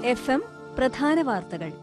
F M പ്രധാന വാർത്തകൾ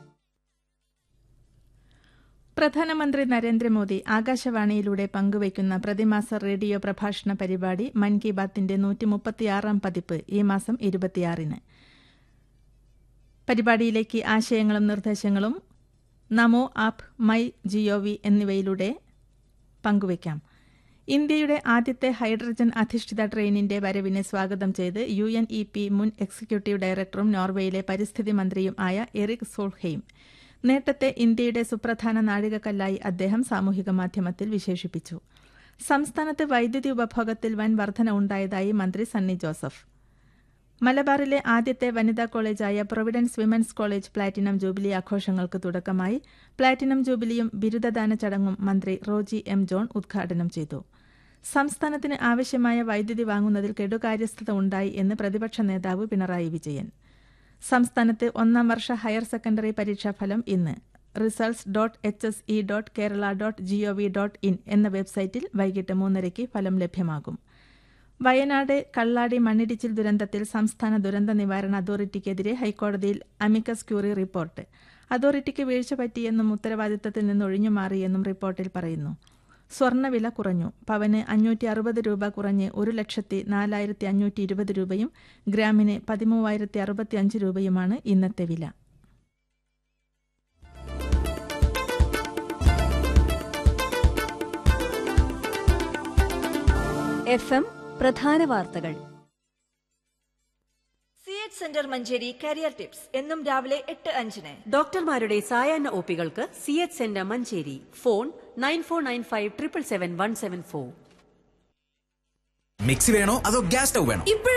പ്രധാനമന്ത്രി നരേന്ദ്രമോദി ആകാശവാണിയിലൂടെ പങ്കുവയ്ക്കുന്ന പ്രതിമാസ റേഡിയോ പ്രഭാഷണ പരിപാടി മൻ കി ബാത്തിന്റെ നൂറ്റി മുപ്പത്തിയാറാം പതിപ്പ് ഈ മാസം ഇരുപത്തിയാറിന് പരിപാടിയിലേക്ക് ആശയങ്ങളും നിർദ്ദേശങ്ങളും നമോ ആപ്പ് മൈ ജിഒവി എന്നിവയിലൂടെ പങ്കുവയ്ക്കാം ഇന്ത്യയുടെ ആദ്യത്തെ ഹൈഡ്രജൻ അധിഷ്ഠിത ട്രെയിനിന്റെ വരവിനെ സ്വാഗതം ചെയ്ത് യു എൻ ഇ പി മുൻ എക്സിക്യൂട്ടീവ് ഡയറക്ടറും നോർവേയിലെ പരിസ്ഥിതി മന്ത്രിയും ആയ എറിക് സോൾഹെയിം നേട്ടത്തെ ഇന്ത്യയുടെ സുപ്രധാന നാഴികക്കല്ലായി അദ്ദേഹം സാമൂഹിക മാധ്യമത്തിൽ വിശേഷിപ്പിച്ചു സംസ്ഥാനത്ത് വൈദ്യുതി ഉപഭോഗത്തിൽ വൻ വർധന ഉണ്ടായതായി മന്ത്രി സണ്ണി ജോസഫ് മലബാറിലെ ആദ്യത്തെ വനിതാ കോളേജായ Providence women's college platinum jubilee ആഘോഷങ്ങൾക്ക് തുടക്കമായി പ്ലാറ്റിനം ജൂബിലിയും ബിരുദദാന ചടങ്ങും മന്ത്രി റോജി എം ജോൺ ഉദ്ഘാടനം ചെയ്തു സംസ്ഥാനത്തിന് ആവശ്യമായ വൈദ്യുതി വാങ്ങുന്നതിൽ കെടുകാര്യസ്ഥത ഉണ്ടായി എന്ന് പ്രതിപക്ഷ നേതാവ് പിണറായി വിജയൻ സംസ്ഥാനത്ത് ഒന്നാം വർഷ ഹയർ സെക്കൻഡറി പരീക്ഷാഫലം ഇന്ന് results dot H S E dot Kerala dot G O V dot in എന്ന വെബ്സൈറ്റിൽ വൈകിട്ട് മൂന്നരയ്ക്ക് ഫലം ലഭ്യമാകും വയനാട് കള്ളാടി മണ്ണിടിച്ചിൽ ദുരന്തത്തിൽ സംസ്ഥാന ദുരന്ത നിവാരണ അതോറിറ്റിക്കെതിരെ ഹൈക്കോടതിയിൽ അമിക്കസ് ക്യൂറി റിപ്പോർട്ട് അതോറിറ്റിക്ക് വീഴ്ച പറ്റിയെന്നും ഉത്തരവാദിത്തത്തിൽ നിന്ന് ഒഴിഞ്ഞുമാറിയെന്നും റിപ്പോർട്ടിൽ പറയുന്നു സ്വർണ്ണവില കുറഞ്ഞു പവന് അഞ്ഞൂറ്റി അറുപത് രൂപ കുറഞ്ഞ് ഒരു ലക്ഷത്തി നാലായിരത്തി അഞ്ഞൂറ്റി ഇരുപത് രൂപയും ഗ്രാമിന് പതിമൂവായിരത്തി അറുപത്തി അഞ്ച് രൂപയുമാണ് ഇന്നത്തെ വില എഫ് എം പ്രധാന വാർത്തകൾ C H centre Manjeri career tips എന്നും രാവിലെ എട്ട് അഞ്ചിന് ഡോക്ടർമാരുടെ സായാഹ്ന ഒപികൾക്ക് C H centre Manjeri phone nine four nine five triple seven one seven four mixie വേണോ അതോ ഗ്യാസ് സ്റ്റൗ വേണോ